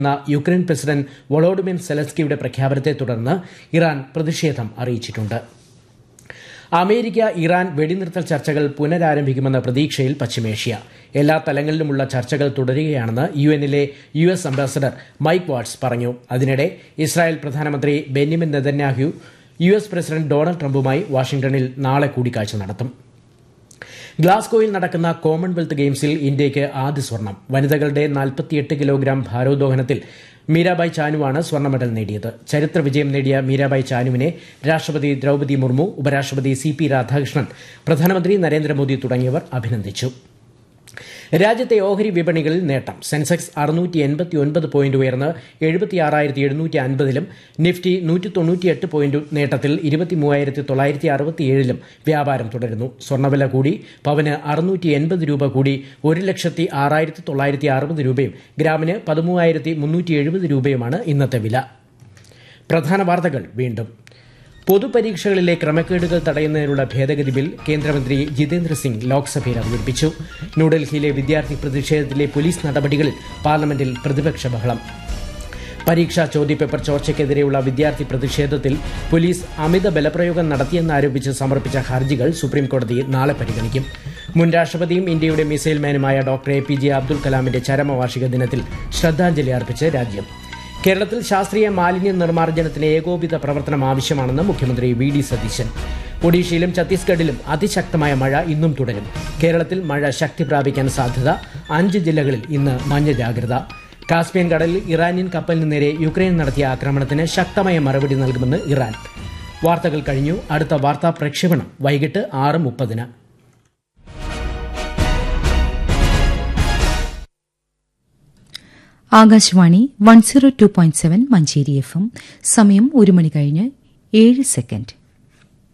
എന്ന Ukraine president Volodymyr സെലസ്കിയുടെ പ്രഖ്യാപനത്തെ തുടർന്ന് ഇറാൻ പ്രതിഷേധം അറിയിച്ചിട്ടുണ്ട് അമേരിക്ക ഇറാൻ വെടിനിർത്തൽ ചർച്ചകൾ പുനരാരംഭിക്കുമെന്ന പ്രതീക്ഷയിൽ പശ്ചിമേഷ്യ എല്ലാ തലങ്ങളിലുമുള്ള ചർച്ചകൾ തുടരുകയാണെന്ന് യു എന്നിലെ U S ambassador Mike Waltz പറഞ്ഞു അതിനിടെ ഇസ്രായേൽ പ്രധാനമന്ത്രി Benjamin Netanyahu U S president Donald ട്രംപുമായി വാഷിംഗ്ടണിൽ നാളെ കൂടിക്കാഴ്ച നടത്തും ഗ്ലാസ്ഗോയിൽ നടക്കുന്ന കോമൺവെൽത്ത് ഗെയിംസിൽ ഇന്ത്യയ്ക്ക് ആദ്യ സ്വർണം വനിതകളുടെ നാൽപ്പത്തിയെട്ട് കിലോഗ്രാം ഭാരോദ്വഹനത്തിൽ മീരാബായ് ചാനുവാണ് സ്വർണ്ണ മെഡൽ നേടിയത് ചരിത്ര വിജയം നേടിയ മീരാബായ് ചാനുവിനെ രാഷ്ട്രപതി ദ്രൌപതി മുർമു ഉപരാഷ്ട്രപതി സി പി രാധാകൃഷ്ണൻ പ്രധാനമന്ത്രി നരേന്ദ്രമോദി തുടങ്ങിയവർ അഭിനന്ദിച്ചു രാജ്യത്തെ ഓഹരി വിപണികളിൽ നേട്ടം സെൻസെക്സ് അറുന്നൂറ്റി എൺപത്തി ഒൻപത് പോയിന്റ് ഉയർന്ന് എഴുപത്തിയാറായിരത്തി എഴുന്നൂറ്റി അൻപതിലും നിഫ്റ്റി നൂറ്റി തൊണ്ണൂറ്റിയെട്ട് പോയിന്റ് നേട്ടത്തിൽ ഇരുപത്തി മൂവായിരത്തി തൊള്ളായിരത്തി അറുപത്തിയേഴിലും വ്യാപാരം തുടരുന്നു സ്വർണ്ണവില കൂടി പവന് അറുന്നൂറ്റി എൺപത് രൂപ കൂടി ഒരു ലക്ഷത്തി ആറായിരത്തി തൊള്ളായിരത്തി അറുപത് രൂപയും ഗ്രാമിന് പതിമൂവായിരത്തി മുന്നൂറ്റി എഴുപത് രൂപയുമാണ് ഇന്നത്തെ വില പ്രധാന വാർത്തകൾ വീണ്ടും പൊതുപരീക്ഷകളിലെ ക്രമക്കേടുകൾ തടയുന്നതിനുള്ള ഭേദഗതി ബിൽ കേന്ദ്രമന്ത്രി ജിതേന്ദ്ര സിംഗ് ലോക്സഭയിൽ അവതരിപ്പിച്ചു ന്യൂഡൽഹിയിലെ വിദ്യാർത്ഥി പ്രതിഷേധത്തിലെ പോലീസ് നടപടികളിൽ പാർലമെന്റിൽ പ്രതിപക്ഷ ബഹളം പരീക്ഷാ ചോദ്യപേപ്പർ ചോർച്ചയ്ക്കെതിരെയുള്ള വിദ്യാർത്ഥി പ്രതിഷേധത്തിൽ പോലീസ് അമിത ബലപ്രയോഗം നടത്തിയെന്നാരോപിച്ച് സമർപ്പിച്ച ഹർജികൾ സുപ്രീംകോടതി നാളെ പരിഗണിക്കും മുൻ രാഷ്ട്രപതിയും ഇന്ത്യയുടെ മിസൈൽ മാനുമായ doctor A P J Abdul കലാമിന്റെ ചരമവാർഷിക ദിനത്തിൽ ശ്രദ്ധാഞ്ജലി അർപ്പിച്ച് രാജ്യം കേരളത്തിൽ ശാസ്ത്രീയ മാലിന്യ നിർമ്മാർജ്ജനത്തിന് ഏകോപിത പ്രവർത്തനം ആവശ്യമാണെന്ന് മുഖ്യമന്ത്രി വി ഡി സതീശൻ ഒഡീഷയിലും ഛത്തീസ്ഗഡിലും അതിശക്തമായ മഴ ഇന്നും തുടരും കേരളത്തിൽ മഴ ശക്തി പ്രാപിക്കാൻ സാധ്യത അഞ്ച് ജില്ലകളിൽ ഇന്ന് മഞ്ഞ ജാഗ്രത കാസ്പിയൻ കടലിൽ ഇറാനിയൻ കപ്പലിന് നേരെ യുക്രൈൻ നടത്തിയ ആക്രമണത്തിന് ശക്തമായ മറുപടി നൽകുമെന്ന് ഇറാൻ വാർത്തകൾ കഴിഞ്ഞു അടുത്ത വാർത്താ പ്രക്ഷേപണം വൈകിട്ട് ആറ് മുപ്പതിന് Akashvani one zero two point seven Manjeri F M സമയം ഒരു മണി കഴിഞ്ഞ് ഏഴ് സെക്കൻഡ്